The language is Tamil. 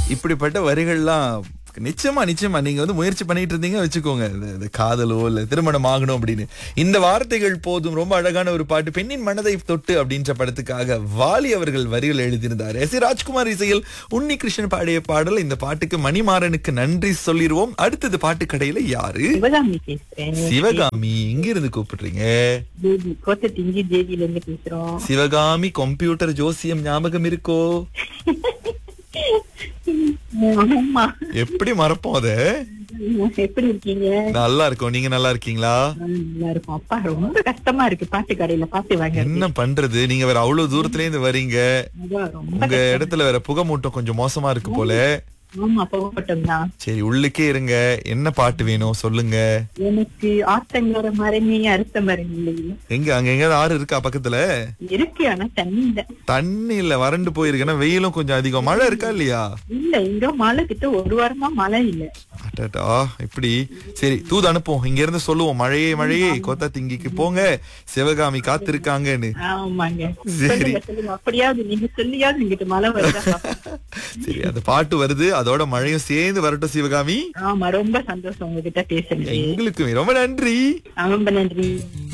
இப்படிப்பட்ட வரிகள்லாம் நிச்சயமா நிச்சயமா நீங்க வந்து முயற்சி பண்ணிட்டு இருந்தீங்க வச்சுக்கோங்க இந்த- இந்த காதலோ இல்ல திருமணம் ஆகணும் அப்படின்னு இந்த வார்த்தைகள் போதும் ரொம்ப அழகான ஒரு பாட்டு பெண்ணின் மனதை தொட்டு அப்படின்ற படத்துக்காக வாலி அவர்கள் வரிகள் எழுதியிருந்தார் எஸ் ராஜ்குமார் இசையில் உன்னி கிருஷ்ணன் பாடிய பாடல் இந்த பாட்டுக்கு மணிமாறனுக்கு நன்றி சொல்லிடுவோம் அடுத்தது பாட்டு கடையில யாரு சிவகாமி பேசுறேன் சிவகாமி எங்க இருந்து கூப்பிடுறீங்க தேவி கோத்த திங்கி தேவியில இருந்து பேசுறோம் சிவகாமி கம்ப்யூட்டர் ஜோசியம் ஞாபகம் இருக்கோ ஆமா எப்படி மறப்போம் அத எப்படி இருக்கீங்க நல்லா இருக்கோம் நீங்க நல்லா இருக்கீங்களா நல்லா இருக்கும் அப்பா ரொம்ப கஷ்டமா இருக்கு பாட்டு கடையில பாட்டு வாங்க என்ன பண்றது நீங்க வேற அவ்வளவு தூரத்துல இருந்து வரீங்க ரொம்ப உங்க இடத்துல வேற புகைமூட்டம் கொஞ்சம் மோசமா இருக்கு போல ஆமா போகட்டும் தான் சரி உள்ளுக்கே இருங்க என்ன பாட்டு வேணும் சொல்லுங்க எனக்கு ஆத்தங்கர மரமே அறுத்த மரம் இல்லையே எங்க அங்க எங்கயாவது ஆறு இருக்கா பக்கத்துல இருக்கு ஆனா தண்ணி இல்ல தண்ணி இல்ல வறண்டு போயிருக்குன்னா வெயிலும் கொஞ்சம் அதிகம் மழை இருக்கா இல்லையா இல்ல இங்க மழை கிட்ட ஒரு வாரமா மழை இல்ல அடடா இப்படி சரி தூது அனுப்புவோம் இங்க இருந்து சொல்லுவோம் மழையே மழையே கோத்தா திங்கிக்கு போங்க சிவகாமி காத்திருக்காங்கன்னு ஆமாங்க சரி. சொல்லுங்க சொல்லுங்க அப்படியாவது நீங்க சொல்லியாவது இங்கிட்ட மழை வருதா பாப்போம். சரி அந்த பாட்டு வருது அதோட மழையும் சேர்ந்து வரட்டும் சிவகாமி ஆமா ரொம்ப சந்தோஷம் உங்ககிட்ட பேசுறது எங்களுக்குமே ரொம்ப நன்றி ரொம்ப நன்றி